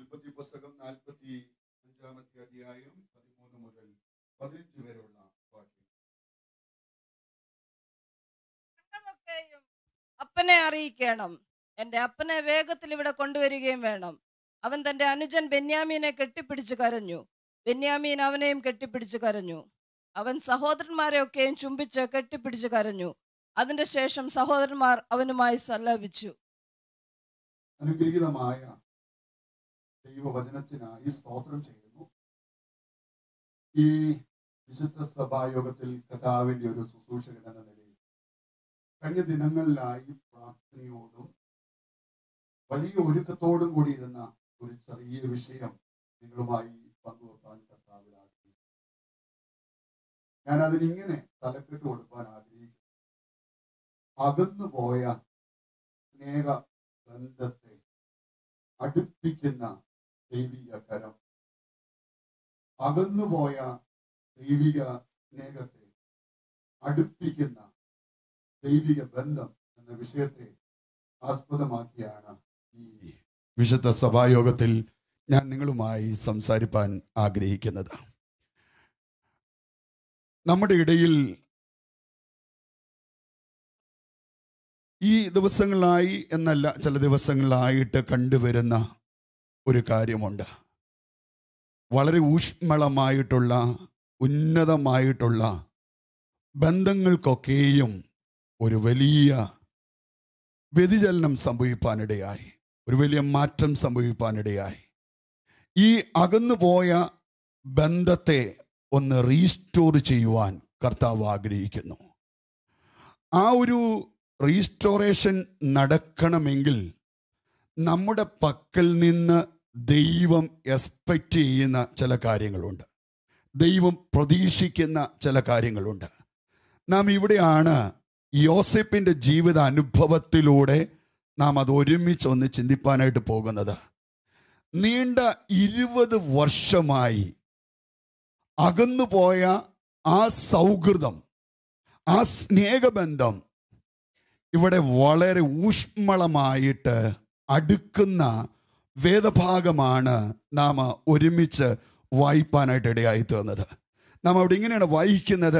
ഉൽപ്പത്തി പുസ്തകം നാൽപ്പത്തി അഞ്ചാമത്തെ അധ്യായം പതിമൂന്ന് മുതൽ പതിനഞ്ച് വരെയുള്ള വാക്യം കണ്ടതൊക്കെയും അപ്പനെ അറിയിക്കണം എന്റെ അപ്പനെ വേഗത്തിൽ ഇവിടെ കൊണ്ടുവരികയും വേണം അവൻ തന്റെ അനുജൻ ബെന്യാമീനെ കെട്ടിപ്പിടിച്ച് കരഞ്ഞു ബെന്യാമീൻ അവനെയും കെട്ടിപ്പിടിച്ച് കരഞ്ഞു അവൻ സഹോദരന്മാരെയൊക്കെയും ചുംബിച്ച് കെട്ടിപ്പിടിച്ച് കരഞ്ഞു അതിന്റെ ശേഷം സഹോദരന്മാർ അവനുമായി സല്ലപിച്ചു അനുഗ്രഹീതമായ ദൈവവചനത്തിനായി സ്തോത്രം ചെയ്യുന്നു ഈ വിശുദ്ധ സഭായോഗത്തിൽ കഥാവിന്റെ ഒരു ശുശ്രൂഷകൻ എന്ന നിലയിൽ കഴിഞ്ഞ ദിനങ്ങളിലായി പ്രാർത്ഥനയോടും വലിയ ഒരുക്കത്തോടും കൂടി ഇരുന്ന ഒരു ചെറിയ വിഷയം നിങ്ങളുമായി പങ്കുവെക്കാൻ കർത്താവിൽ ആഗ്രഹിക്കുന്നു ഞാൻ അതിനിങ്ങനെ തലക്കെട്ട് കൊടുക്കാൻ ആഗ്രഹിക്കുന്നു അകന്നുപോയ സ്നേഹ ബന്ധത്തെ അടുപ്പിക്കുന്ന ദൈവിക കരം അകന്നുപോയ ദൈവിക സ്നേഹത്തെ അടുപ്പിക്കുന്ന ദൈവിക ബന്ധം എന്ന വിഷയത്തെ ആസ്പദമാക്കിയാണ് ഈ വിശുദ്ധ സഭായോഗത്തിൽ ഞാൻ നിങ്ങളുമായി സംസാരിപ്പാൻ ആഗ്രഹിക്കുന്നത് നമ്മുടെ ഇടയിൽ ഈ ദിവസങ്ങളായി എന്നല്ല ചില ദിവസങ്ങളായിട്ട് കണ്ടുവരുന്ന ഒരു കാര്യമുണ്ട് വളരെ ഊഷ്മളമായിട്ടുള്ള ഉന്നതമായിട്ടുള്ള ബന്ധങ്ങൾക്കൊക്കെയും ഒരു വലിയ വ്യതിചലനം സംഭവിപ്പാനിടയായി ഒരു വലിയ മാറ്റം സംഭവിപ്പാനിടയായി ഈ അകന്നുപോയ ബന്ധത്തെ ഒന്ന് റീസ്റ്റോർ ചെയ്യുവാൻ കർത്താവ് ആഗ്രഹിക്കുന്നു ആ ഒരു റീസ്റ്റോറേഷൻ നടക്കണമെങ്കിൽ നമ്മുടെ പക്കൽ നിന്ന് ദൈവം എക്സ്പെക്റ്റ് ചെയ്യുന്ന ചില കാര്യങ്ങളുണ്ട് ദൈവം പ്രതീക്ഷിക്കുന്ന ചില കാര്യങ്ങളുണ്ട് നാം ഇവിടെയാണ് യോസെപ്പിൻ്റെ ജീവിത അനുഭവത്തിലൂടെ നാം അത് ഒരുമിച്ച് ഒന്ന് ചിന്തിപ്പാനായിട്ട് പോകുന്നത് നീണ്ട ഇരുപത് വർഷമായി അകന്നുപോയ ആ സൗഹൃദം ആ സ്നേഹബന്ധം ഇവിടെ വളരെ ഊഷ്മളമായിട്ട് അടുക്കുന്ന വേദഭാഗമാണ് നാം ഒരുമിച്ച് വായിപ്പാനായിട്ട് ഇടയായി തീർന്നത് നാം അവിടെ ഇങ്ങനെയാണ് വായിക്കുന്നത്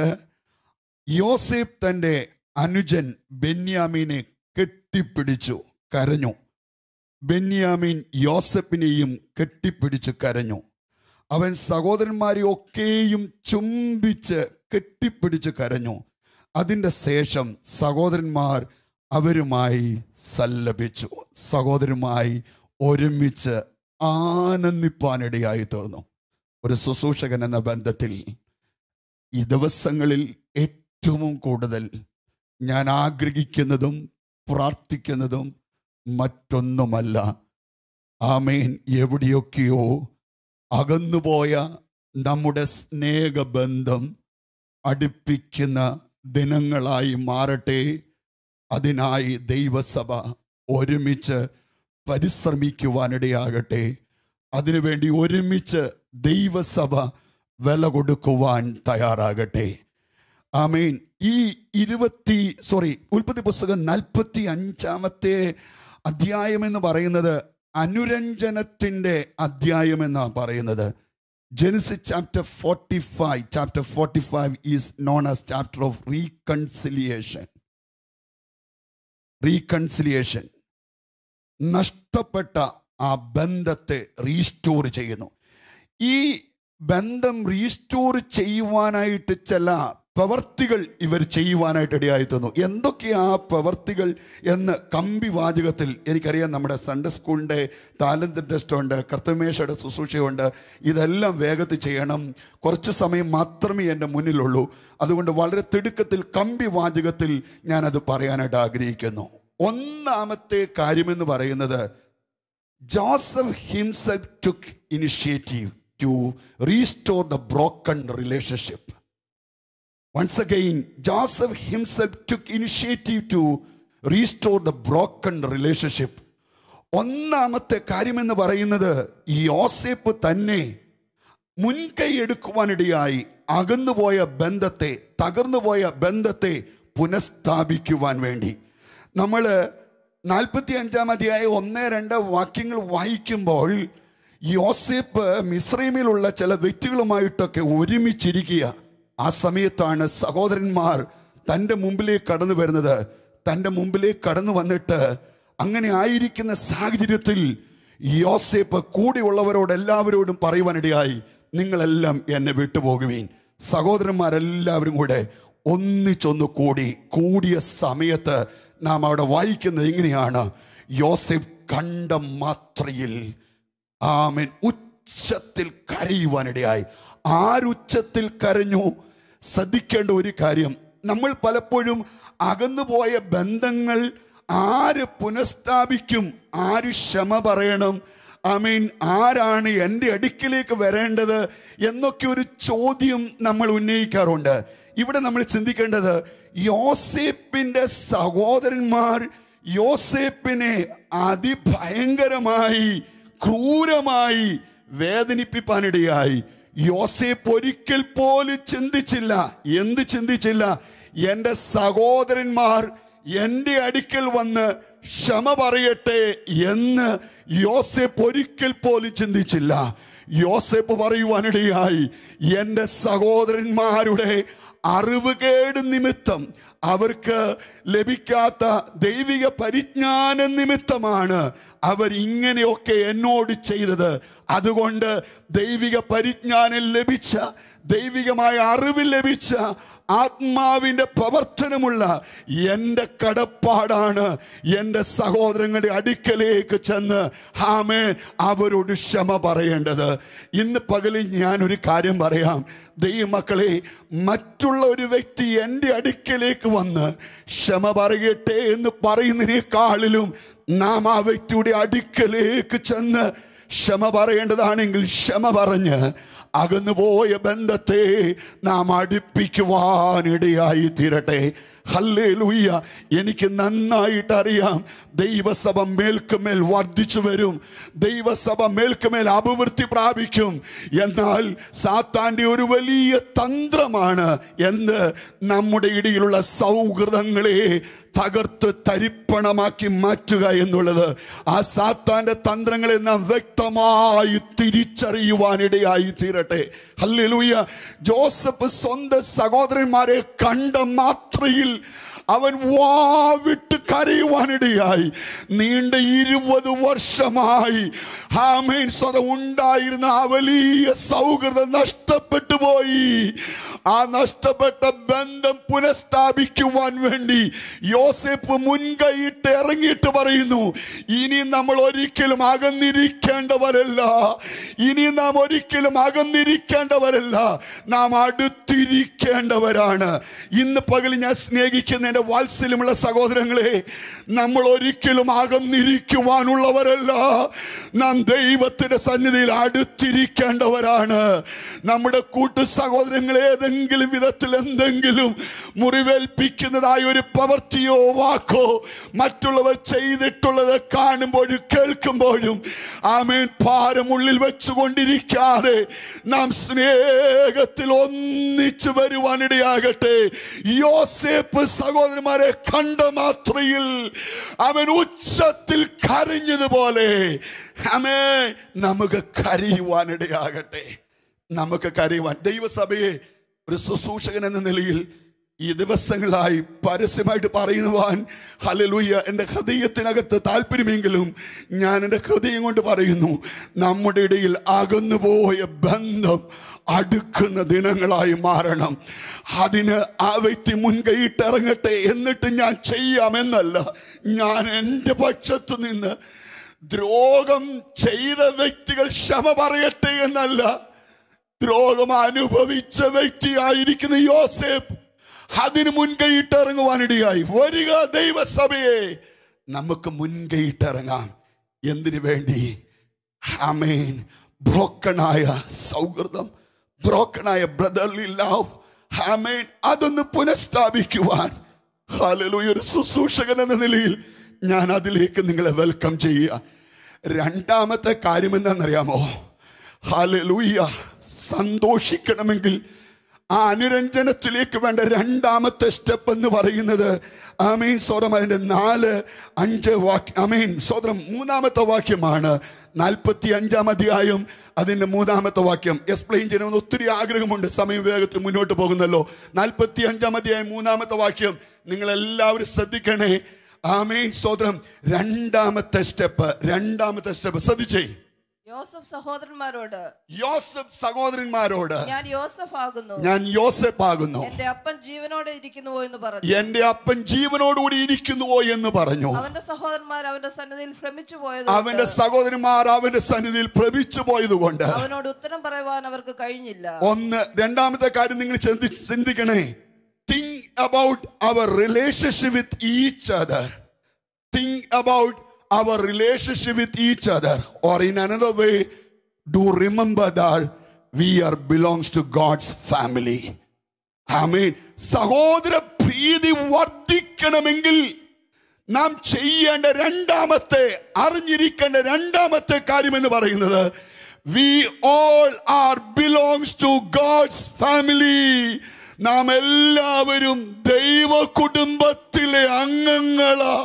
യോസേഫ് തൻ്റെ അനുജൻ ബെന്യാമീനെ കെട്ടിപ്പിടിച്ചു കരഞ്ഞു ബെന്യാമീൻ യോസഫിനെയും കെട്ടിപ്പിടിച്ച് കരഞ്ഞു അവൻ സഹോദരന്മാരെ ഒക്കെയും ചുംബിച്ച് കെട്ടിപ്പിടിച്ച് കരഞ്ഞു അതിൻ്റെ ശേഷം സഹോദരന്മാർ അവരുമായി സല്ലപിച്ചു സഹോദരമായി ഒരുമിച്ച് ആനന്ദിപ്പാനിടയായി തീർന്നു ഒരു ശുശ്രൂഷകൻ എന്ന ബന്ധത്തിൽ ഈ ദിവസങ്ങളിൽ ഏറ്റവും കൂടുതൽ ഞാൻ ആഗ്രഹിക്കുന്നതും പ്രാർത്ഥിക്കുന്നതും മറ്റൊന്നുമല്ല ആമേൻ എവിടെയൊക്കെയോ അകന്നുപോയ നമ്മുടെ സ്നേഹബന്ധം അടുപ്പിക്കുന്ന ദിനങ്ങളായി മാറട്ടെ അതിനായി ദൈവസഭ ഒരുമിച്ച് പരിശ്രമിക്കുവാനിടയാകട്ടെ അതിനുവേണ്ടി ഒരുമിച്ച് ദൈവസഭ വില കൊടുക്കുവാൻ തയ്യാറാകട്ടെ ആമേൻ ഈ ഇരുപത്തി സോറി ഉൽപ്പത്തി പുസ്തകം നാൽപ്പത്തി അഞ്ചാമത്തെ അധ്യായം എന്ന് പറയുന്നത് അനുരഞ്ജനത്തിൻ്റെ അധ്യായം എന്നാണ് പറയുന്നത് Genesis chapter forty five chapter forty five is known as chapter of reconciliation reconciliation നഷ്ടപ്പെട്ട ആ ബന്ധത്തെ റീസ്റ്റോർ ചെയ്യുന്നു ഈ ബന്ധം റീസ്റ്റോർ ചെയ്യുവാനായിട്ട് ചില പ്രവർത്തികൾ ഇവർ ചെയ്യുവാനായിട്ട് ഇടയായി തന്നു എന്തൊക്കെയാ ആ പ്രവർത്തികൾ എന്ന് കമ്പി വാചകത്തിൽ എനിക്കറിയാം നമ്മുടെ സൺഡേ സ്കൂളിൻ്റെ താലന്ത് ടെസ്റ്റ് ഉണ്ട് കർത്തമേശയുടെ ശുശ്രൂഷയുണ്ട് ഇതെല്ലാം വേഗത്തിൽ ചെയ്യണം കുറച്ച് സമയം മാത്രമേ എൻ്റെ മുന്നിലുള്ളൂ അതുകൊണ്ട് വളരെ തിടുക്കത്തിൽ കമ്പി വാചകത്തിൽ ഞാനത് പറയാനായിട്ട് ആഗ്രഹിക്കുന്നു ഒന്നാമത്തെ കാര്യമെന്ന് പറയുന്നത് Joseph himself took initiative to restore the broken relationship once again Joseph himself took initiative to restore the broken relationship ഒന്നാമത്തെ കാര്യമെന്ന് പറയുന്നത് ഈ യോസേപ്പ് തന്നെ മുൻകൈ എടുക്കുവാനിടയായി അകന്നുപോയ ബന്ധത്തെ തകർന്നുപോയ ബന്ധത്തെ പുനഃസ്ഥാപിക്കുവാൻ വേണ്ടി നമ്മൾ നാൽപ്പത്തി അഞ്ചാം അധ്യായ ഒന്ന് രണ്ട് വാക്യങ്ങൾ വായിക്കുമ്പോൾ യോസേപ്പ് മിശ്രീമിലുള്ള ചില വ്യക്തികളുമായിട്ടൊക്കെ ഒരുമിച്ചിരിക്കുക ആ സമയത്താണ് സഹോദരന്മാർ തൻ്റെ മുമ്പിലേക്ക് കടന്നു വരുന്നത് തൻ്റെ മുമ്പിലേക്ക് കടന്നു വന്നിട്ട് അങ്ങനെ ആയിരിക്കുന്ന സാഹചര്യത്തിൽ യോസേപ്പ് കൂടെയുള്ളവരോട് എല്ലാവരോടും പറയുവാനിടയായി നിങ്ങളെല്ലാം എന്നെ വിട്ടുപോകുവീൻ സഹോദരന്മാരെല്ലാവരും കൂടെ ഒന്നിച്ചൊന്ന് കൂടി കൂടിയ സമയത്ത് നാം അവിടെ വായിക്കുന്നത് എങ്ങനെയാണ് യോസെഫ് കണ്ട മാത്രയിൽ ആമൻ ഉച്ചത്തിൽ കരയുവാനിടയായി ആരുച്ചത്തിൽ കരഞ്ഞു ശ്രദ്ധിക്കേണ്ട ഒരു കാര്യം നമ്മൾ പലപ്പോഴും അകന്നുപോയ ബന്ധങ്ങൾ ആര് പുനഃസ്ഥാപിക്കും ആര് ക്ഷമ പറയണം ഐ മീൻ ആരാണ് എൻ്റെ അടുക്കിലേക്ക് വരേണ്ടത് എന്നൊക്കെ ഒരു ചോദ്യം നമ്മൾ ഉന്നയിക്കാറുണ്ട് ഇവിടെ നമ്മൾ ചിന്തിക്കേണ്ടത് യോസേപ്പിൻ്റെ സഹോദരന്മാർ യോസേപ്പിനെ അതിഭയങ്കരമായി ക്രൂരമായി വേദനിപ്പിക്കാനിടയായി യോസേപ്പ് ഒരിക്കൽ പോലും ചിന്തിച്ചില്ല എന്ത് ചിന്തിച്ചില്ല എൻ്റെ സഹോദരന്മാർ എൻ്റെ അടുക്കൽ വന്ന് ക്ഷമ പറയട്ടെ എന്ന് യോസേപ്പ് ഒരിക്കൽ പോലും ചിന്തിച്ചില്ല യോസേപ്പ് പറയുവാനിടയായി എൻ്റെ സഹോദരന്മാരുടെ അറിവുകേട് നിമിത്തം അവർക്ക് ലഭിക്കാത്ത ദൈവിക പരിജ്ഞാന നിമിത്തമാണ് അവർ ഇങ്ങനെയൊക്കെ എന്നോട് ചെയ്തത് അതുകൊണ്ട് ദൈവിക പരിജ്ഞാനം ലഭിച്ച ദൈവികമായ അറിവ് ലഭിച്ച ആത്മാവിൻ്റെ പ്രവർത്തനമുള്ള എൻ്റെ കടപ്പാടാണ് എൻ്റെ സഹോദരങ്ങളുടെ അടുക്കലേക്ക് ചെന്ന് ആമേ അവരോട് ക്ഷമ പറയേണ്ടത് ഇന്ന് പകലിൽ ഞാനൊരു കാര്യം പറയാം ദൈവമക്കളെ മറ്റുള്ള ഒരു വ്യക്തി എൻ്റെ അടുക്കലേക്ക് വന്ന് ക്ഷമ പറയട്ടെ എന്ന് പറയുന്നതിനേക്കാളിലും നാം ആ വ്യക്തിയുടെ അടുക്കലേക്ക് ചെന്ന് ക്ഷമ പറയേണ്ടതാണെങ്കിൽ ക്ഷമ പറഞ്ഞ് അകന്നുപോയ ബന്ധത്തെ നാം അടുപ്പിക്കുവാനിടയായി തീരട്ടെ ഹല്ലേ ലൂയ്യ എനിക്ക് നന്നായിട്ട് അറിയാം ദൈവസഭ മേൽക്കുമേൽ വർദ്ധിച്ചു വരും ദൈവസഭ മേൽക്കുമേൽ അഭിവൃദ്ധി പ്രാപിക്കും എന്നാൽ സാത്താൻ്റെ ഒരു വലിയ തന്ത്രമാണ് എന്ന് നമ്മുടെ ഇടയിലുള്ള സൗഹൃദങ്ങളെ തകർത്ത് തരിപ്പണമാക്കി മാറ്റുക എന്നുള്ളത് ആ സാത്താന്റെ തന്ത്രങ്ങളെ നാം വ്യക്തമായി തിരിച്ചറിയുവാനിടയായി തീരട്ടെ ഹല്ലേലൂയ ജോസഫ് സ്വന്തം സഹോദരന്മാരെ കണ്ട മാത്രയിൽ അവൻ വാവിട്ട് കരയുവാനിടയായി നീണ്ട ഇരുപത് വർഷമായി ഹാമേൻ സ്വതം ഉണ്ടായിരുന്ന ആ വലിയ സൗഹൃദം നഷ്ടപ്പെട്ടു പോയി ആ നഷ്ടപ്പെട്ട ബന്ധം പുനഃസ്ഥാപിക്കുവാൻ വേണ്ടി യോസെഫ് മുൻകൈയിട്ട് ഇറങ്ങിയിട്ട് പറയുന്നു ഇനി നമ്മൾ ഒരിക്കലും അകന്നിരിക്കേണ്ടവരല്ല ഇനി നാം ഒരിക്കലും അകന്നിരിക്കേണ്ടവരല്ല നാം അടുത്തിരിക്കേണ്ടവരാണ് ഇന്ന് പകൽ ഞാൻ സ്നേഹിക്കുന്ന എൻ്റെ വാത്സല്യമുള്ള സഹോദരങ്ങളെ നമ്മൾ ഒരിക്കലും അകന്നിരിക്കുവാനുള്ളവരല്ല നാം ദൈവത്തിന്റെ സന്നിധിയിൽ അടുത്തിരിക്കേണ്ടവരാണ് നമ്മുടെ കൂട്ടു സഹോദരങ്ങളെ ഏതെങ്കിലും വിധത്തിൽ എന്തെങ്കിലും മുറിവേൽപ്പിക്കുന്നതായ ഒരു പ്രവൃത്തിയോ വാക്കോ മറ്റുള്ളവർ ചെയ്തിട്ടുള്ളത് കാണുമ്പോഴും കേൾക്കുമ്പോഴും ആമേൻ ഭാരമുള്ളിൽ വെച്ചുകൊണ്ടിരിക്കാതെ നാം സ്നേഹത്തിൽ ഒന്നിച്ചു വരുവാനിടയാകട്ടെ യോസേപ്പ് സഹോദരന്മാരെ കണ്ട മാത്രയിൽ അവൻ ഉച്ചത്തിൽ കരഞ്ഞതുപോലെ അമേ നമുക്ക് കരയുവാനിടയാകട്ടെ നമുക്ക് കരയുവാൻ ദൈവസഭയെ ഒരു ശുശ്രൂഷകൻ എന്ന നിലയിൽ ഈ ദിവസങ്ങളായി പരസ്യമായിട്ട് പറയുവാൻ ഹലലൂയ എൻ്റെ ഹൃദയത്തിനകത്ത് താല്പര്യമെങ്കിലും ഞാൻ എൻ്റെ ഹൃദയം കൊണ്ട് പറയുന്നു നമ്മുടെ ഇടയിൽ അകന്നുപോയ ബന്ധം അടുക്കുന്ന ദിനങ്ങളായി മാറണം അതിന് ആ വ്യക്തി മുൻകൈയിട്ടിറങ്ങട്ടെ എന്നിട്ട് ഞാൻ ചെയ്യാമെന്നല്ല ഞാൻ എൻ്റെ പക്ഷത്ത് നിന്ന് ദ്രോഹം ചെയ്ത വ്യക്തികൾ ക്ഷമ പറയട്ടെ എന്നല്ല ദ്രോഹം അനുഭവിച്ച വ്യക്തിയായിരിക്കുന്ന യോസേഫ് അതിന് മുൻകൈയിട്ടിറങ്ങുവാനിടയായി വരിക ദൈവസഭയെ നമുക്ക് മുൻകൈയിട്ടിറങ്ങാം എന്തിനു വേണ്ടി ആമേൻ ബ്രോക്കണായ സൗഹൃദം ബ്രോക്കണായ ബ്രദർലി ലവ് ആമേൻ അതൊന്ന് പുനഃസ്ഥാപിക്കുവാൻ ഹാലലൂയ ഒരു ശുശ്രൂഷകൻ എന്ന നിലയിൽ ഞാൻ അതിലേക്ക് നിങ്ങളെ വെൽക്കം ചെയ്യുക രണ്ടാമത്തെ കാര്യം എന്താണെന്നറിയാമോ ഹാലലൂയ സന്തോഷിക്കണമെങ്കിൽ ആ അനുരഞ്ജനത്തിലേക്ക് വേണ്ട രണ്ടാമത്തെ സ്റ്റെപ്പ് എന്ന് പറയുന്നത് ആമീൻ സ്വരം അതിന്റെ നാല് അഞ്ച് വാക്യം ആമീൻ സ്വതം മൂന്നാമത്തെ വാക്യമാണ് നാൽപ്പത്തി അഞ്ചാം അധ്യായം അതിന്റെ മൂന്നാമത്തെ വാക്യം എക്സ്പ്ലെയിൻ ചെയ്യണമെന്ന് ഒത്തിരി ആഗ്രഹമുണ്ട് സമയം വേഗത്തിൽ മുന്നോട്ട് പോകുന്നല്ലോ നാൽപ്പത്തി അഞ്ചാം അധ്യായം മൂന്നാമത്തെ വാക്യം നിങ്ങൾ എല്ലാവരും ശ്രദ്ധിക്കണേ ആമീൻ സ്വതം രണ്ടാമത്തെ സ്റ്റെപ്പ് രണ്ടാമത്തെ സ്റ്റെപ്പ് ശ്രദ്ധിച്ചേ യോസഫ് സഹോദരന്മാരോട് യോസഫ് സഹോദരന്മാരോട് ഞാൻ യോസഫ് ആകുന്നു ഞാൻ യോസഫ് ആകുന്നു എന്റെ അപ്പൻ ജീവനോടെ ഇരിക്കുന്നുവോ എന്ന് പറഞ്ഞു എന്റെ അപ്പൻ ജീവനോടുകൂടി ഇരിക്കുന്നുവോ എന്ന് പറഞ്ഞു അവന്റെ സഹോദരന്മാർ അവന്റെ സന്നിധിയിൽ ഭ്രമിച്ചു പോയത് അവന്റെ സഹോദരന്മാർ അവന്റെ സന്നിധിയിൽ പ്രവിച്ചു പോയതുകൊണ്ട് അവനോട് ഉത്തരം പറയുവാൻ അവർക്ക് കഴിഞ്ഞില്ല ഒന്ന് രണ്ടാമത്തെ കാര്യം നിങ്ങൾ ചിന്തി ചിന്തിക്കണേ think about our relationship with each other think about our relationship with each other or in another way do remember that we are belongs to God's family ആമീൻ സഹോദര പ്രീതി വർദ്ധിക്കണമെങ്കിൽ നാം ചെയ്യേണ്ട രണ്ടാമത്തെ അറിഞ്ഞിരിക്കേണ്ട രണ്ടാമത്തെ കാര്യം എന്ന് പറയുന്നത് we all are belongs to God's family നാം എല്ലാവരും ദൈവ കുടുംബത്തിലെ അംഗങ്ങളാ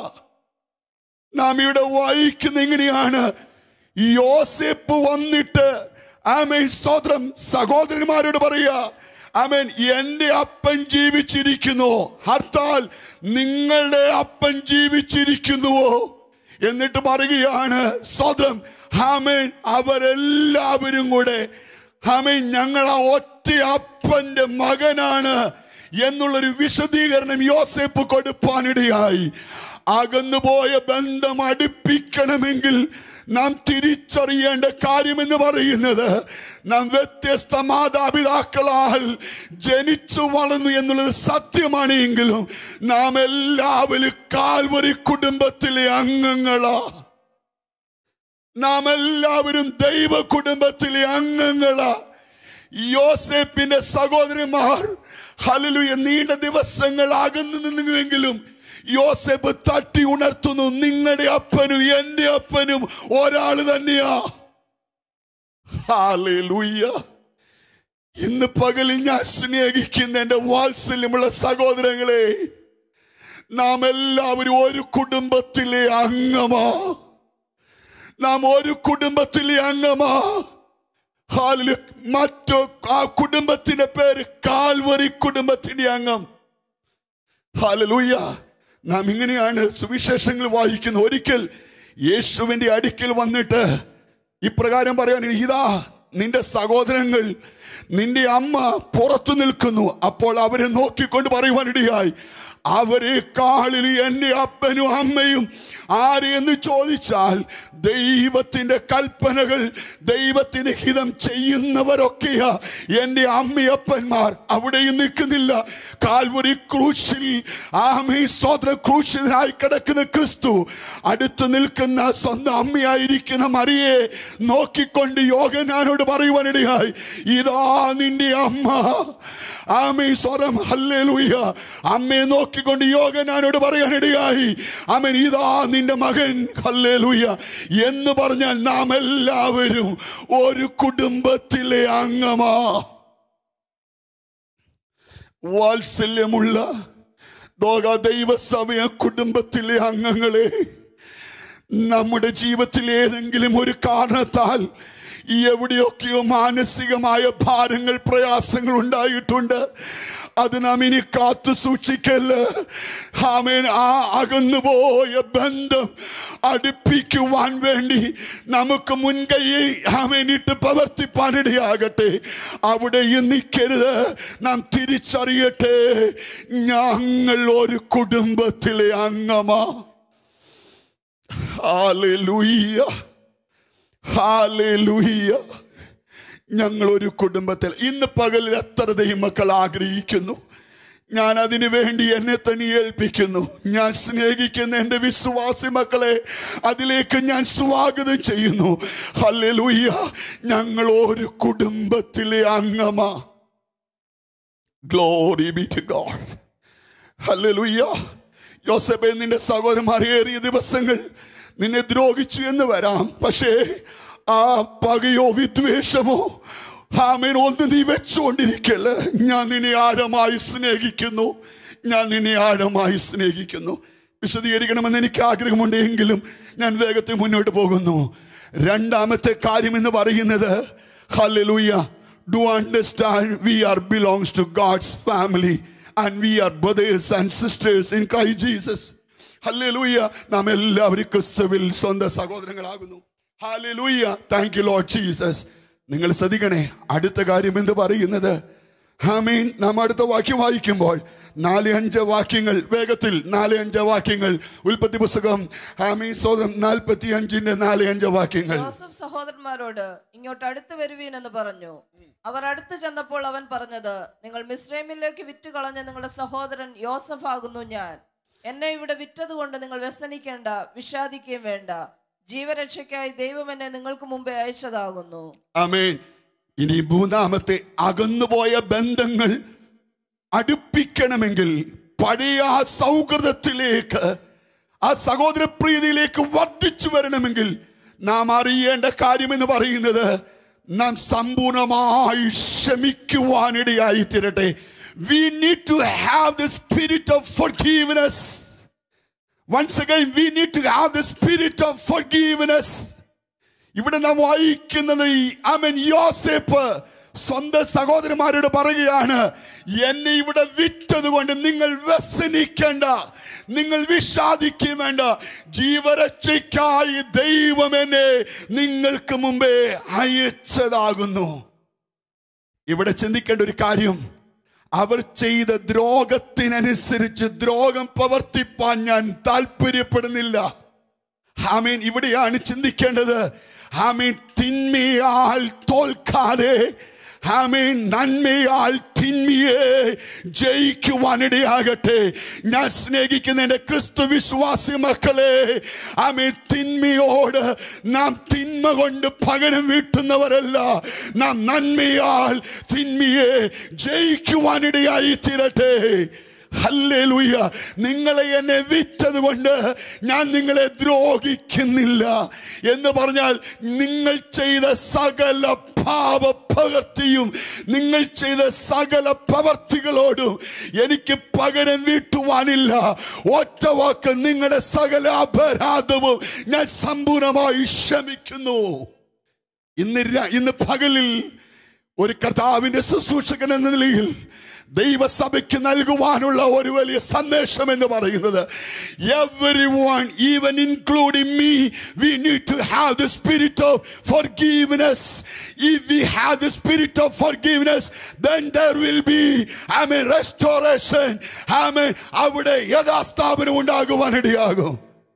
നാം ഇവിടെ വായിക്കുന്ന എങ്ങനെയാണ് യോസെപ്പ് വന്നിട്ട് ആമേൻ സ്വതം സഹോദരന്മാരോട് പറയുക ആമേൻ എന്റെ അപ്പൻ ജീവിച്ചിരിക്കുന്നു ഹർത്താൽ നിങ്ങളുടെ അപ്പൻ ജീവിച്ചിരിക്കുന്നുവോ എന്നിട്ട് പറയുകയാണ് സ്വതം ആമേൻ അവരെല്ലാവരും കൂടെ ആമേൻ ഞങ്ങൾ ആ ഒറ്റ അപ്പന്റെ മകനാണ് എന്നുള്ളൊരു വിശദീകരണം യോസേപ്പ് കൊടുപ്പാനിടയായി അകന്നുപോയ ബന്ധം അടുപ്പിക്കണമെങ്കിൽ നാം തിരിച്ചറിയേണ്ട കാര്യം എന്ന് പറയുന്നത് നാം വ്യത്യസ്ത മാതാപിതാക്കളാൽ ജനിച്ചു വളർന്നു എന്നുള്ളത് സത്യമാണ് എങ്കിലും നാം എല്ലാവരും കാൽവരി കുടുംബത്തിലെ അംഗങ്ങളാ നാം എല്ലാവരും ദൈവ കുടുംബത്തിലെ അംഗങ്ങളാ യോസേപ്പിന്റെ സഹോദരന്മാർ ഹലലുയ നീണ്ട ദിവസങ്ങൾ അകന്നു നിന്നുവെങ്കിലും യോസേപ്പ് തട്ടി ഉണർത്തുന്നു നിങ്ങളുടെ അപ്പനും എന്റെ അപ്പനും ഒരാള് തന്നെയാ ഹാലൂയ്യ ഇന്ന് പകലിൽ ഞാൻ സ്നേഹിക്കുന്ന എന്റെ വാത്സല്യമുള്ള സഹോദരങ്ങളെ നാം എല്ലാവരും ഒരു കുടുംബത്തിലെ അംഗമാ നാം ഒരു കുടുംബത്തിലെ അംഗമാ ഹാലില് മറ്റു ആ കുടുംബത്തിന്റെ പേര് കാൽവറി കുടുംബത്തിന്റെ അംഗം ഹാലലൂയ നാം ഇങ്ങനെയാണ് സുവിശേഷങ്ങൾ വായിക്കുന്നത് ഒരിക്കൽ യേശുവിന്റെ അടുക്കൽ വന്നിട്ട് ഇപ്രകാരം പറയാൻ ഇതാ നിന്റെ സഹോദരങ്ങൾ നിന്റെ അമ്മ പുറത്തു നിൽക്കുന്നു അപ്പോൾ അവരെ നോക്കിക്കൊണ്ട് പറയുവാനിടയായി അവരെ കാളിൽ എന്റെ അപ്പനും അമ്മയും ആര് എന്ന് ചോദിച്ചാൽ ദൈവത്തിന്റെ കൽപ്പനകൾ ദൈവത്തിന്റെ ഹിതം ചെയ്യുന്നവരൊക്കെയാ എന്റെ അമ്മയപ്പന്മാർ അവിടെയും നിൽക്കുന്നില്ല കാൽവരി ക്രൂശിൽ ആമീ സ്വതന്ത്ര ക്രൂശിതനായി കിടക്കുന്ന ക്രിസ്തു അടുത്ത് നിൽക്കുന്ന സ്വന്തം അമ്മയായിരിക്കുന്ന മറിയെ നോക്കിക്കൊണ്ട് യോഗനാനോട് പറയുവാനിടയായി ഇതാ നിന്റെ അമ്മ ആമീ സ്വരം ഹല്ലേലൂയ അമ്മയെ നോക്കിക്കൊണ്ട് യോഗനാനോട് പറയാനിടയായി അമൻ ഇതാ നിന്റെ മകൻ ഹല്ലേലൂയ എന്ന് പറഞ്ഞാൽ നാം എല്ലാവരും ഒരു കുടുംബത്തിലെ അംഗമാ വാത്സല്യമുള്ള ലോക ദൈവസമയ കുടുംബത്തിലെ അംഗങ്ങളെ നമ്മുടെ ജീവിതത്തിൽ ഏതെങ്കിലും ഒരു കാരണത്താൽ എവിടെയൊക്കെയോ മാനസികമായ ഭാരങ്ങൾ പ്രയാസങ്ങൾ ഉണ്ടായിട്ടുണ്ട് അത് നാം ഇനി കാത്തു സൂക്ഷിക്കല് ആമേൻ ആ അകന്നുപോയ ബന്ധം അടുപ്പിക്കുവാൻ വേണ്ടി നമുക്ക് മുൻകൈ ആമേനിട്ട് പ്രവർത്തിപ്പാനിടയാകട്ടെ അവിടെയും നിൽക്കരുത് നാം തിരിച്ചറിയട്ടെ ഞങ്ങൾ ഒരു കുടുംബത്തിലെ അംഗമാ ഹാലൂയ്യ ഹാലൂയ്യ ഞങ്ങൾ ഒരു കുടുംബത്തിൽ ഇന്ന് പകലിൽ എത്ര ദൈവമക്കൾ ആഗ്രഹിക്കുന്നു ഞാൻ അതിനു വേണ്ടി എന്നെ തന്നെ ഏൽപ്പിക്കുന്നു ഞാൻ സ്നേഹിക്കുന്ന എൻ്റെ വിശ്വാസി മക്കളെ അതിലേക്ക് ഞാൻ സ്വാഗതം ചെയ്യുന്നു ഹല്ലേലൂയ്യ ഞങ്ങൾ ഒരു കുടുംബത്തിലെ അംഗമാ ഗ്ലോറി ബി ടു ഗോഡ് ഹല്ലേലൂയ്യ യോസഫെ നിന്റെ സഹോദരന്മാർ ഏറിയ ദിവസങ്ങൾ നിന്നെ ദ്രോഹിച്ചു എന്ന് വരാം പക്ഷേ ആ പകയോ വിദ്വേഷമോ ആമേൻ ഒന്ന് നീ വെച്ചുകൊണ്ടിരിക്കല് ഞാൻ നിന്നെ ആഴമായി സ്നേഹിക്കുന്നു ഞാൻ നിന്നെ ആഴമായി സ്നേഹിക്കുന്നു വിശദീകരിക്കണമെന്ന് എനിക്ക് ആഗ്രഹമുണ്ട് എങ്കിലും ഞാൻ വേഗത്തിൽ മുന്നോട്ട് പോകുന്നു രണ്ടാമത്തെ കാര്യം എന്ന് പറയുന്നത് ഹല്ലേലൂയ do understand we are belongs to God's family and we are brothers and sisters in ക്രൈ ജീസസ് ഹല്ലേലൂയ നാം എല്ലാവരും ക്രിസ്തുവിൽ സ്വന്തം സഹോദരങ്ങളാകുന്നു ഹല്ലേലൂയ താങ്ക് യു ലോർഡ് ജീസസ് നിങ്ങൾ ശ്രദ്ധിക്കണേ അടുത്ത കാര്യം എന്ന് പറയുന്നത് ആമീൻ നാം അടുത്ത വാക്യം വായിക്കുമ്പോൾ നാല് അഞ്ച് വാക്യങ്ങൾ വേഗത്തിൽ നാല് അഞ്ച് വാക്യങ്ങൾ ഉൽപ്പത്തി പുസ്തകം ആമീൻ സോദരം നാൽപ്പത്തി അഞ്ചിന്റെ നാല് അഞ്ച് വാക്യങ്ങൾ ജോസഫ് സഹോദരന്മാരോട് ഇങ്ങോട്ട് അടുത്ത് വരുവീൻ എന്ന് പറഞ്ഞു അവർ അടുത്ത് ചെന്നപ്പോൾ അവൻ പറഞ്ഞത് നിങ്ങൾ മിസ്രൈമിലേക്ക് വിറ്റ് കളഞ്ഞ നിങ്ങളുടെ സഹോദരൻ യോസഫ് ആകുന്നു ഞാൻ എന്നെ ഇവിടെ വിറ്റതുകൊണ്ട് നിങ്ങൾ വ്യസനിക്കേണ്ട വിഷാദിക്കുകയും വേണ്ട ജീവരക്ഷയ്ക്കായി ദൈവം എന്നെ നിങ്ങൾക്ക് മുമ്പേ അയച്ചതാകുന്നു ആമേൻ ഇനി മൂന്നാമത്തെ അകന്നുപോയ ബന്ധങ്ങൾ അടുപ്പിക്കണമെങ്കിൽ പഴയ ആ സൗഹൃദത്തിലേക്ക് ആ സഹോദര പ്രീതിയിലേക്ക് വർദ്ധിച്ചു വരണമെങ്കിൽ നാം അറിയേണ്ട കാര്യമെന്ന് പറയുന്നത് നാം സമ്പൂർണമായി ക്ഷമിക്കുവാനിടയായി തീരട്ടെ we need to have the spirit of forgiveness once again we need to have the spirit of forgiveness ഇവിടെ നാം വായിക്കുന്നത് ഈ ആമൻ യോസേപ്പ് സ്വന്തം സഹോദരന്മാരോട് പറയുകയാണ് എന്നെ ഇവിടെ വിറ്റത് കൊണ്ട് നിങ്ങൾ വ്യസനിക്കേണ്ട നിങ്ങൾ വിഷാദിക്കുകയും വേണ്ട ജീവരക്ഷയ്ക്കായി ദൈവം എന്നെ നിങ്ങൾക്ക് മുമ്പേ അയച്ചതാകുന്നു ഇവിടെ ചിന്തിക്കേണ്ട ഒരു കാര്യം അവർ ചെയ്ത ദ്രോഹത്തിനനുസരിച്ച് ദ്രോഹം പ്രവർത്തിപ്പാൻ ഞാൻ താല്പര്യപ്പെടുന്നില്ല ആമീൻ ഇവിടെയാണ് ചിന്തിക്കേണ്ടത് ആമീൻ തിന്മയാൽ തോൽക്കാതെ ആമീൻ നന്മയാൽ തിന്മയെ ജയിക്കുവാനിടയാകട്ടെ ഞാൻ സ്നേഹിക്കുന്ന എൻ്റെ ക്രിസ്തു വിശ്വാസി മക്കളെ ആമീൻ തിന്മയോട് നാം തിന്മ കൊണ്ട് പകരം വീട്ടുന്നവരല്ല നാം നന്മയാൽ തിന്മയെ ജയിക്കുവാനിടയായി തീരട്ടെ ഹല്ലേലൂയ നിങ്ങളെ എന്നെ വിറ്റത് കൊണ്ട് ഞാൻ നിങ്ങളെ ദ്രോഹിക്കുന്നില്ല എന്ന് പറഞ്ഞാൽ നിങ്ങൾ ചെയ്ത സകല പാപ പ്രവൃത്തിയും നിങ്ങൾ ചെയ്ത സകല പ്രവർത്തികളോടും എനിക്ക് പകരം വീട്ടുവാനില്ല ഒറ്റ വാക്ക് നിങ്ങളുടെ സകല അപരാധവും ഞാൻ സമ്പൂർണമായി ക്ഷമിക്കുന്നു ഇന്ന് ര- ഇന്ന് പകലിൽ ഒരു കർത്താവിന്റെ ശുശ്രൂഷകൻ എന്ന നിലയിൽ ദൈവസഭയ്ക്ക് നൽകുവാനുള്ള ഒരു വലിയ സന്ദേശം എന്ന് പറയുന്നത് everyone even including me we need to have the spirit of forgiveness if we have the spirit of forgiveness then there will be I mean restoration I mean അവിടെ യഥാസ്ഥാപനം ഉണ്ടാകുവാനിടയാകും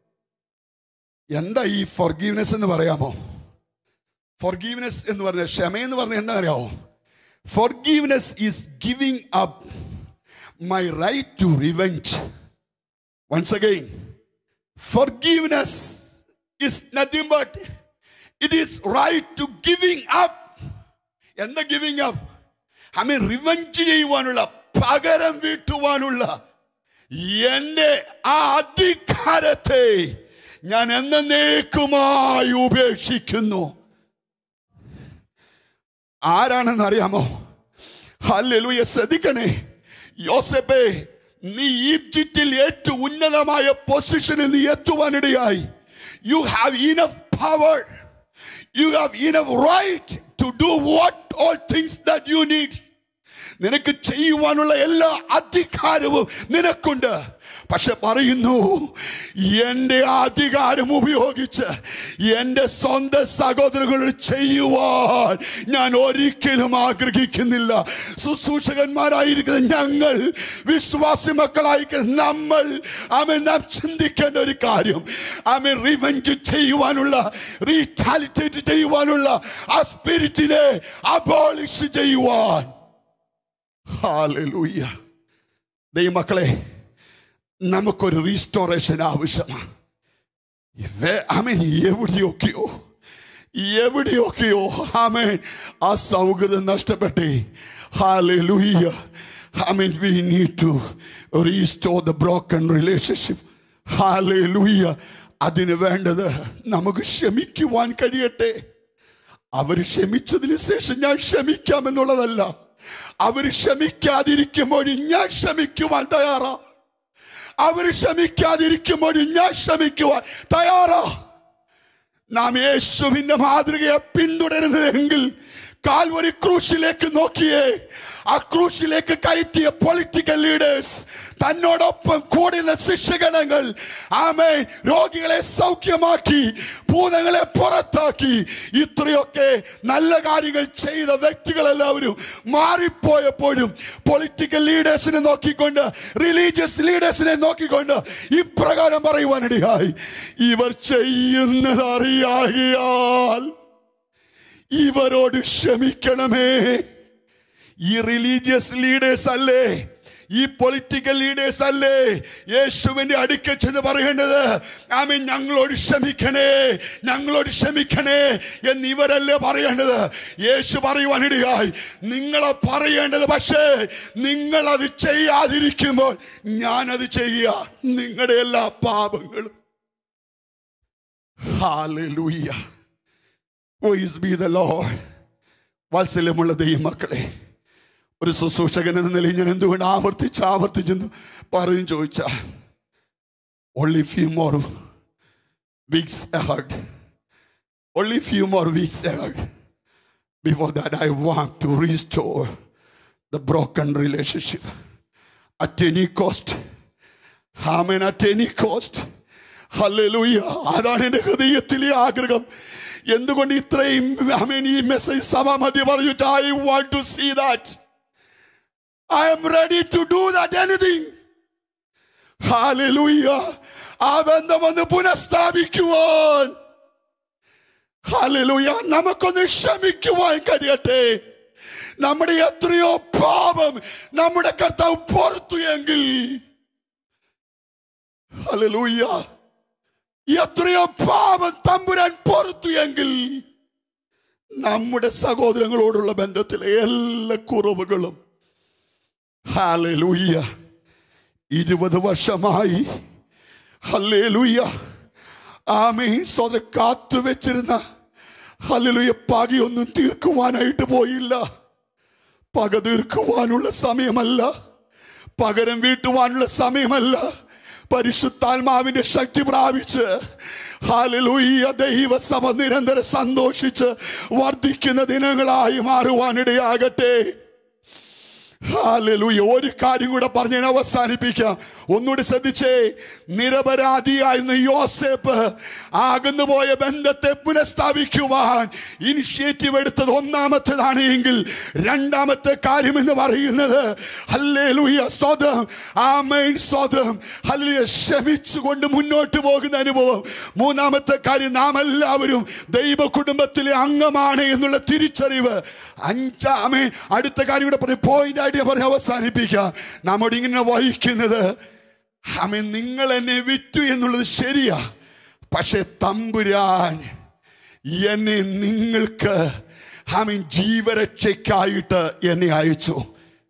എന്താ ഈ forgiveness എന്ന് പറയാമോ forgiveness എന്ന് പറഞ്ഞ ക്ഷമ എന്ന് പറഞ്ഞ എന്താ അറിയാമോ forgiveness is giving up my right to revenge once again forgiveness is nothing but it is right to giving up എന്താ giving up I mean revenge ചെയ്യുവാനുള്ള പകരം വീട്ടുവാനുള്ള എന്റെ ആ അധികാരത്തെ ഞാൻ എന്നേക്കുമായി ഉപേക്ഷിക്കുന്നു ആരാണെന്ന് അറിയാമോ ഹല്ലേലൂയ ശ്രദ്ധിക്കണേ യോസെപ്പേ നീ ഈജിപ്തിൽ ഏറ്റവും ഉന്നതമായ പൊസിഷനിൽ നീ എത്തുവാനിടയായി you have enough power you have enough right to do what all things that you need നിനക്ക് ചെയ്യുവാനുള്ള എല്ലാ അധികാരവും നിനക്കുണ്ട് പക്ഷെ പറയുന്നു എൻ്റെ അധികാരം ഉപയോഗിച്ച് എൻ്റെ സ്വന്തം സഹോദരങ്ങളോട് ചെയ്യുവാൻ ഞാൻ ഒരിക്കലും ആഗ്രഹിക്കുന്നില്ല ശുശ്രൂഷകന്മാരായിരിക്കുന്ന ഞങ്ങൾ വിശ്വാസി മക്കളായിരിക്കുന്ന നമ്മൾ ആമൻ നാം ചിന്തിക്കേണ്ട ഒരു കാര്യം ആമൻ റിവെഞ്ച് ചെയ്യുവാനുള്ള റീറ്റാലിറ്റേറ്റ് ചെയ്യുവാനുള്ള ആ സ്പിരിറ്റിനെ അബോളിഷ് ചെയ്യുവാൻ ഹാലൂയ്യ ദൈവമക്കളെ നമുക്കൊരു റീസ്റ്റോറേഷൻ ആവശ്യമാണ് വേ- ആമേൻ എവിടെയൊക്കെയോ എവിടെയൊക്കെയോ ആമേൻ ആ സൗഹൃദം നഷ്ടപ്പെട്ടേ ഹാലൂയ്യ ആമേൻ we need to restore the broken relationship ഹാലൂയ്യ അതിന് വേണ്ടത് നമുക്ക് ക്ഷമിക്കുവാൻ കഴിയട്ടെ അവർ ക്ഷമിച്ചതിന് ശേഷം ഞാൻ ക്ഷമിക്കാമെന്നുള്ളതല്ല അവർ ക്ഷമിക്കാതിരിക്കുമ്പോൾ ഞാൻ ക്ഷമിക്കുവാൻ തയ്യാറാ അവർ ക്ഷമിക്കാതിരിക്കുമ്പോൾ ഞാൻ ക്ഷമിക്കുവാൻ തയ്യാറാ നാം യേശുവിന്റെ മാതൃകയെ പിന്തുടരുന്നതെങ്കിൽ കാൽവരി ക്രൂശിലേക്ക് നോക്കിയേ ആ ക്രൂശിലേക്ക് കയറ്റിയ പൊളിറ്റിക്കൽ ലീഡേഴ്സ് തന്നോടൊപ്പം കൂടുന്ന ശിക്ഷകണങ്ങൾ ആമേ രോഗികളെ സൗഖ്യമാക്കി ഭൂതങ്ങളെ പുറത്താക്കി ഇത്രയൊക്കെ നല്ല കാര്യങ്ങൾ ചെയ്ത വ്യക്തികളെല്ലാവരും മാറിപ്പോയപ്പോഴും പൊളിറ്റിക്കൽ ലീഡേഴ്സിനെ നോക്കിക്കൊണ്ട് റിലീജിയസ് ലീഡേഴ്സിനെ നോക്കിക്കൊണ്ട് ഇപ്രകാരം പറയുവാനിടയായി ഇവർ ചെയ്യുന്നത് അറിയാകിയാൽ ഇവരോട് ക്ഷമിക്കണമേ ഈ റിലീജിയസ് ലീഡേഴ്സ് അല്ലേ ഈ പൊളിറ്റിക്കൽ ലീഡേഴ്സ് അല്ലേ യേശുവിന്റെ അടുക്കൽ ചെന്ന് പറയേണ്ടത് ആമീൻ ഞങ്ങളോട് ക്ഷമിക്കണേ ഞങ്ങളോട് ക്ഷമിക്കണേ എന്ന് ഇവരല്ലേ പറയേണ്ടത് യേശു പറയുവാനിടയായി നിങ്ങളെ പറയേണ്ടത് പക്ഷേ നിങ്ങൾ അത് ചെയ്യാതിരിക്കുമ്പോൾ ഞാനത് ചെയ്യുക നിങ്ങളുടെ എല്ലാ പാപങ്ങളും Hallelujah. Praise be the Lord. വാത്സല്യമുള്ള ദൈവമക്കളെ ഒരു ശുശ്രൂഷകൻ എന്ന നിലയിൽ ഞാൻ എന്തുകൊണ്ട് ആവർത്തിച്ച് ആവർത്തിച്ചെന്ന് പറഞ്ഞു ചോദിച്ച only few more weeks ahead only few more weeks ahead before that I want to restore the broken relationship at any cost Amen at any cost ഹല്ലേലൂയ അതാണ് എൻ്റെ ഹൃദയത്തിലെ ആഗ്രഹം എന്തുകൊണ്ട് ഇത്രയും ആമേൻ ഈ മെസ്സേജ് സഭാമധ്യ പറഞ്ഞു I want to see that I am ready to do that anything ഹാലലൂയ ആ ബന്ധം ഒന്ന് പുനഃസ്ഥാപിക്കുവാൻ ഹാലലൂയ നമുക്കൊന്ന് ക്ഷമിക്കുവാൻ കഴിയട്ടെ നമ്മുടെ എത്രയോ പാപം നമ്മുടെ കർത്താവ് പുറത്തു എങ്കിൽ ഹല്ലേലൂയ എത്രയോ പാപം തമ്പുരാൻ പുറത്തു എങ്കിൽ നമ്മുടെ സഹോദരങ്ങളോടുള്ള ബന്ധത്തിലെ എല്ലാ കുറവുകളും ഹാലലൂയ ഇരുപത് വർഷമായി ഹല്ലേലൂയ ആമേ സ്വത കാത്തു വെച്ചിരുന്ന ഹല്ലേലൂയ പകയൊന്നും തീർക്കുവാനായിട്ട് പോയില്ല പക തീർക്കുവാനുള്ള സമയമല്ല പകരം വീട്ടുവാനുള്ള സമയമല്ല പരിശുദ്ധാത്മാവിന്റെ ശക്തി പ്രാപിച്ച് ഹാലലൂയ ദൈവസഭ നിരന്തരം സന്തോഷിച്ച് വർദ്ധിക്കുന്ന ദിനങ്ങളായി മാറുവാനിടയാകട്ടെ ഹാലലൂയ ഒരു കാര്യം കൂടെ പറഞ്ഞ് ഞാൻ അവസാനിപ്പിക്കാം ഒന്നുകൂടി ശ്രദ്ധിച്ചേ നിരപരാധിയായിരുന്ന യോസേപ്പ് അകന്നുപോയ ബന്ധത്തെ പുനഃസ്ഥാപിക്കുവാൻ ഇനിഷ്യേറ്റീവ് എടുത്തത് ഒന്നാമത്തേതാണ് എങ്കിൽ രണ്ടാമത്തെ കാര്യം എന്ന് പറയുന്നത് ഹല്ലേലൂയ സ്വതം ആമേൻ സ്വതം ഹല്ലേലൂയ ക്ഷമിച്ചുകൊണ്ട് മുന്നോട്ട് പോകുന്ന അനുഭവം മൂന്നാമത്തെ കാര്യം നാം എല്ലാവരും ദൈവ കുടുംബത്തിലെ അംഗമാണ് എന്നുള്ള തിരിച്ചറിവ് അഞ്ചാമേ അടുത്ത കാര്യം കൂടെ പറഞ്ഞു പോയിന്റ് ആയിട്ട് ഞാൻ പറഞ്ഞ് അവസാനിപ്പിക്കാം നമ്മോട് ഇങ്ങനെ വഹിക്കുന്നത് ആമേ നിങ്ങൾ എന്നെ വിറ്റു എന്നുള്ളത് ശരിയാ പക്ഷെ തമ്പുരാൻ എന്നെ നിങ്ങൾക്ക് ആമീൻ ജീവരക്ഷയ്ക്കായിട്ട് എന്നെ അയച്ചു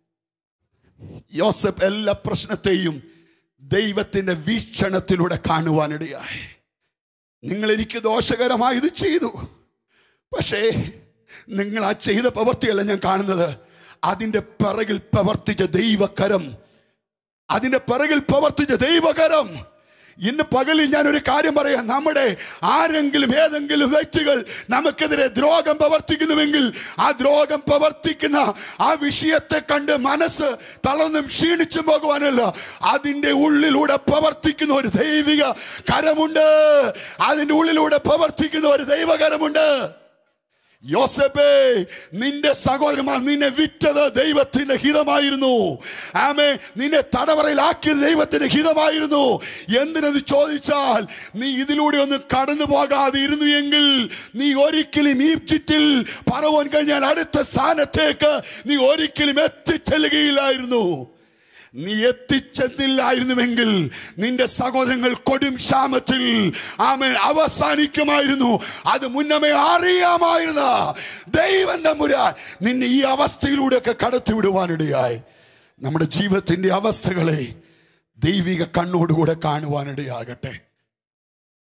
യോസഫ് എല്ലാ പ്രശ്നത്തെയും ദൈവത്തിന്റെ വീക്ഷണത്തിലൂടെ കാണുവാനിടയായി നിങ്ങൾ എനിക്ക് ദോഷകരമായത് ചെയ്തു പക്ഷേ നിങ്ങൾ ആ ചെയ്ത പ്രവൃത്തിയല്ല ഞാൻ കാണുന്നത് അതിന്റെ പിറകിൽ പ്രവർത്തിച്ച ദൈവകരം അതിന്റെ പിറകിൽ പ്രവർത്തിച്ച ദൈവകരം ഇന്ന് പകലിൽ ഞാൻ ഒരു കാര്യം പറയാം നമ്മുടെ ആരെങ്കിലും ഏതെങ്കിലും വ്യക്തികൾ നമുക്കെതിരെ ദ്രോഹം പ്രവർത്തിക്കുന്നുവെങ്കിൽ ആ ദ്രോഹം പ്രവർത്തിക്കുന്ന ആ വിഷയത്തെ കണ്ട് മനസ്സ് തളർന്നും ക്ഷീണിച്ചും പോകുവാനല്ല അതിൻ്റെ ഉള്ളിലൂടെ പ്രവർത്തിക്കുന്ന ഒരു ദൈവിക കരമുണ്ട് അതിൻ്റെ ഉള്ളിലൂടെ പ്രവർത്തിക്കുന്ന ഒരു ദൈവകരമുണ്ട് യോസഫേ നിന്റെ സഹോദരന്മാർ നിന്നെ വിറ്റത് ദൈവത്തിന്റെ ഹിതമായിരുന്നു ആമേ നിന്നെ തടവറയിലാക്കിയത് ദൈവത്തിന്റെ ഹിതമായിരുന്നു എന്തിനത് ചോദിച്ചാൽ നീ ഇതിലൂടെ ഒന്ന് കടന്നു പോകാതെ ഇരുന്നു എങ്കിൽ നീ ഒരിക്കലും ഈപ്റ്റിൽ പറവാൻ കഴിഞ്ഞാൽ അടുത്ത സ്ഥാനത്തേക്ക് നീ ഒരിക്കലും എത്തിച്ചെല്ലുകയില്ലായിരുന്നു നീ എത്തിച്ചെന്നില്ലായിരുന്നുവെങ്കിൽ നിന്റെ സഹോദരങ്ങൾ കൊടും ക്ഷാമത്തിൽ ആമേൻ അവസാനിക്കുമായിരുന്നു അത് മുന്നമേ അറിയാമായിരുന്ന ദൈവം തമ്പുരാൻ നിന്നെ ഈ അവസ്ഥയിലൂടെയൊക്കെ കടത്തിവിടുവാനിടയായി നമ്മുടെ ജീവിതത്തിന്റെ അവസ്ഥകളെ ദൈവിക കണ്ണോടുകൂടെ കാണുവാനിടയാകട്ടെ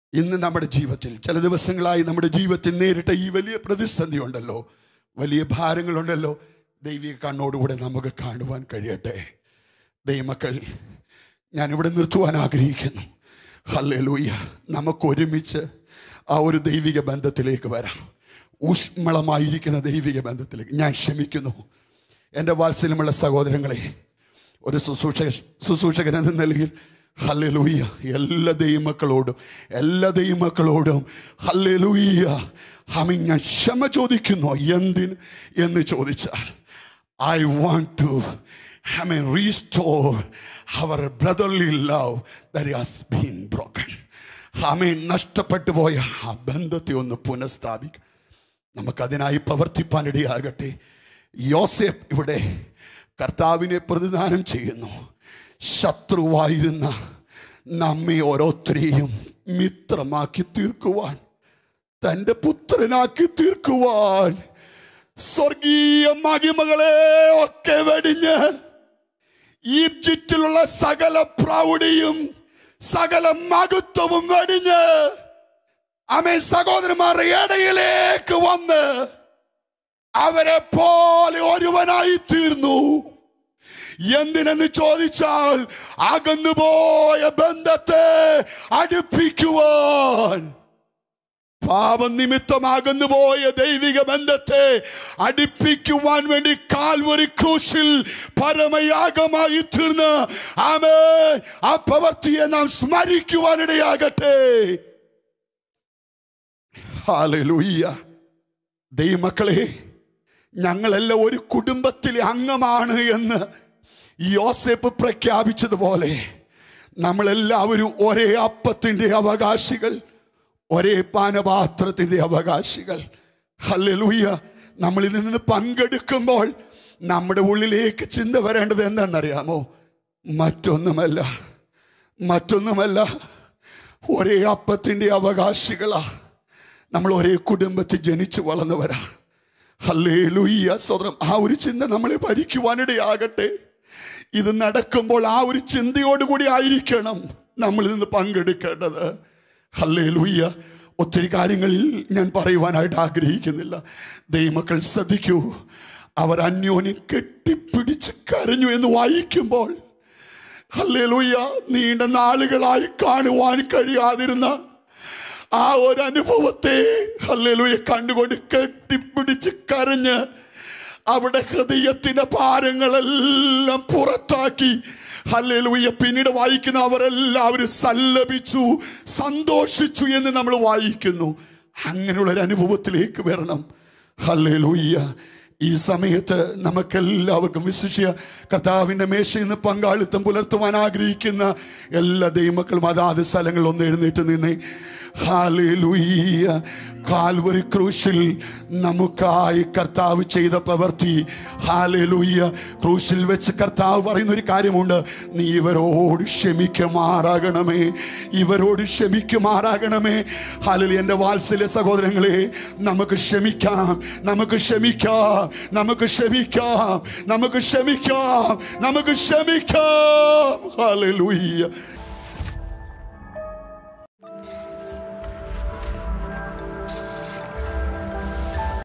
ഇന്ന് നമ്മുടെ ജീവിതത്തിൽ ചില ദിവസങ്ങളായി നമ്മുടെ ജീവിതത്തിൽ നേരിട്ട ഈ വലിയ പ്രതിസന്ധി ഉണ്ടല്ലോ വലിയ ഭാരങ്ങളുണ്ടല്ലോ ദൈവിക കണ്ണോടുകൂടെ നമുക്ക് കാണുവാൻ കഴിയട്ടെ ദൈവമക്കൾ ഞാനിവിടെ നിർത്തുവാൻ ആഗ്രഹിക്കുന്നു ഹല്ലേലൂയ നമുക്ക് ഒരുമിച്ച് ആ ഒരു ദൈവിക ബന്ധത്തിലേക്ക് വരാം ഊഷ്മളമായിരിക്കുന്ന ദൈവിക ബന്ധത്തിലേക്ക് ഞാൻ ക്ഷമിക്കുന്നു എൻ്റെ വാത്സല്യമുള്ള സഹോദരങ്ങളെ ഒരു ശുശ്രൂഷ ശുശ്രൂഷകൻ എന്ന നിലയിൽ ഹല്ലേലൂയ എല്ലാ ദൈവമക്കളോടും എല്ലാ ദൈവമക്കളോടും ഹല്ലേലൂയ ഹമി ഞാൻ ക്ഷമ ചോദിക്കുന്നു എന്തിന് എന്ന് ചോദിച്ചാൽ I want to hmm restore our brotherly love that has been broken ഹമേ നഷ്ടപ്പെട്ടു പോയ ആ ബന്ധത്തെ ഒന്ന് പുനഃസ്ഥാപിക്കണം നമുക്കതിനായി പ്രവർത്തിപ്പാനിടയാകട്ടെ യോസെഫ് ഇവിടെ കർത്താവിനെ പ്രതിദാനം ചെയ്യുന്നു ശത്രുവായിരുന്ന നമ്മെ ഓരോരുത്തരെയും മിത്രമാക്കി തീർക്കുവാൻ തൻ്റെ പുത്രനാക്കി തീർക്കുവാൻ സ്വർഗീയ മഹിമകളെ ഒക്കെ വെടിഞ്ഞ് ഈജിപ്തിലുള്ള സകല പ്രൗഢിയും സകല മഹത്വവും വെടിഞ്ഞ് അമേ സഹോദരന്മാരുടെ ഇടയിലേക്ക് വന്ന് അവരെ പോലെ ഒരുവനായി തീർന്നു എന്തിനെന്ന് ചോദിച്ചാൽ അകന്നുപോയ ബന്ധത്തെ അടുപ്പിക്കുവാൻ പാപം നിമിത്തമാകുന്നു പോയ ദൈവിക ബന്ധത്തെ അടുപ്പിക്കുവാൻ വേണ്ടി കാൽവരി ക്രൂശിൽ പരമയാഗമായി തീർന്ന് ആമേ ആ പ്രവർത്തിയെ നാം സ്മരിക്കുവാനിടയാകട്ടെ ഹാലലൂയ്യ ദൈവമക്കളെ ഞങ്ങളെല്ലാം ഒരു കുടുംബത്തിലെ അംഗമാണ് എന്ന് യോസെപ്പ് പ്രഖ്യാപിച്ചതുപോലെ നമ്മളെല്ലാവരും ഒരേ അപ്പത്തിൻ്റെ അവകാശികൾ ഒരേ പാനപാത്രത്തിൻ്റെ അവകാശികൾ ഹല്ലേലൂയ നമ്മൾ ഇതിൽ നിന്ന് പങ്കെടുക്കുമ്പോൾ നമ്മുടെ ഉള്ളിലേക്ക് ചിന്ത വരേണ്ടത് എന്താണെന്നറിയാമോ മറ്റൊന്നുമല്ല മറ്റൊന്നുമല്ല ഒരേ അപ്പത്തിൻ്റെ അവകാശികളാ നമ്മൾ ഒരേ കുടുംബത്തിൽ ജനിച്ചു വളർന്നവരാ ഹല്ലേ ലൂയ്യ സ്വതം ആ ഒരു ചിന്ത നമ്മളെ ഭരിക്കുവാനിടയാകട്ടെ ഇത് നടക്കുമ്പോൾ ആ ഒരു ചിന്തയോടുകൂടി ആയിരിക്കണം നമ്മൾ ഇന്ന് പങ്കെടുക്കേണ്ടത് ഹല്ലേ ലൂയ്യ ഒത്തിരി കാര്യങ്ങളിൽ ഞാൻ പറയുവാനായിട്ട് ആഗ്രഹിക്കുന്നില്ല ദൈവമക്കൾ ശ്രദ്ധിക്കൂ അവർ അന്യോന്യം കെട്ടിപ്പിടിച്ച് കരഞ്ഞു എന്ന് വായിക്കുമ്പോൾ ഹല്ലേലൂയ നീണ്ട നാളുകളായി കാണുവാൻ കഴിയാതിരുന്ന ആ ഒരു അനുഭവത്തെ ഹല്ലേലൂയ കണ്ടുകൊണ്ട് കെട്ടിപ്പിടിച്ച് കരഞ്ഞ് അവിടെ ഹൃദയത്തിന്റെ ഭാരങ്ങളെല്ലാം പുറത്താക്കി ഹല്ലേലൂയ പിന്നീട് വായിക്കുന്ന അവരെല്ലാവരും സല്ലപിച്ചു സന്തോഷിച്ചു എന്ന് നമ്മൾ വായിക്കുന്നു അങ്ങനെയുള്ള ഒരു അനുഭവത്തിലേക്ക് വരണം ഹല്ലേലൂയ്യ ഈ സമയത്ത് നമുക്കെല്ലാവർക്കും വിശിഷ്യ കർത്താവിൻ്റെ മേശയിൽ നിന്ന് പങ്കാളിത്തം പുലർത്തുവാൻ ആഗ്രഹിക്കുന്ന എല്ലാ ദൈവമക്കളും അതാത് സ്ഥലങ്ങളിൽ ഒന്ന് എഴുന്നേറ്റ് നിന്നേ ഹാലേലൂയ്യ കാൽവരി ക്രൂശിൽ നമുക്കായി കർത്താവ് ചെയ്ത പ്രവൃത്തി ഹാലേലൂയ്യ ക്രൂശിൽ വെച്ച് കർത്താവ് പറയുന്ന ഒരു കാര്യമുണ്ട് നീ ഇവരോട് ക്ഷമിക്കുമാറാകണമേ ഇവരോട് ക്ഷമിക്കുമാറാകണമേ ഹാലലി എൻ്റെ വാത്സല്യ സഹോദരങ്ങളെ നമുക്ക് ക്ഷമിക്കാം നമുക്ക് ക്ഷമിക്കാം നമുക്ക് ക്ഷമിക്കാം നമുക്ക് ക്ഷമിക്കാം നമുക്ക് ക്ഷമിക്കാം ഹാലലൂയ്യ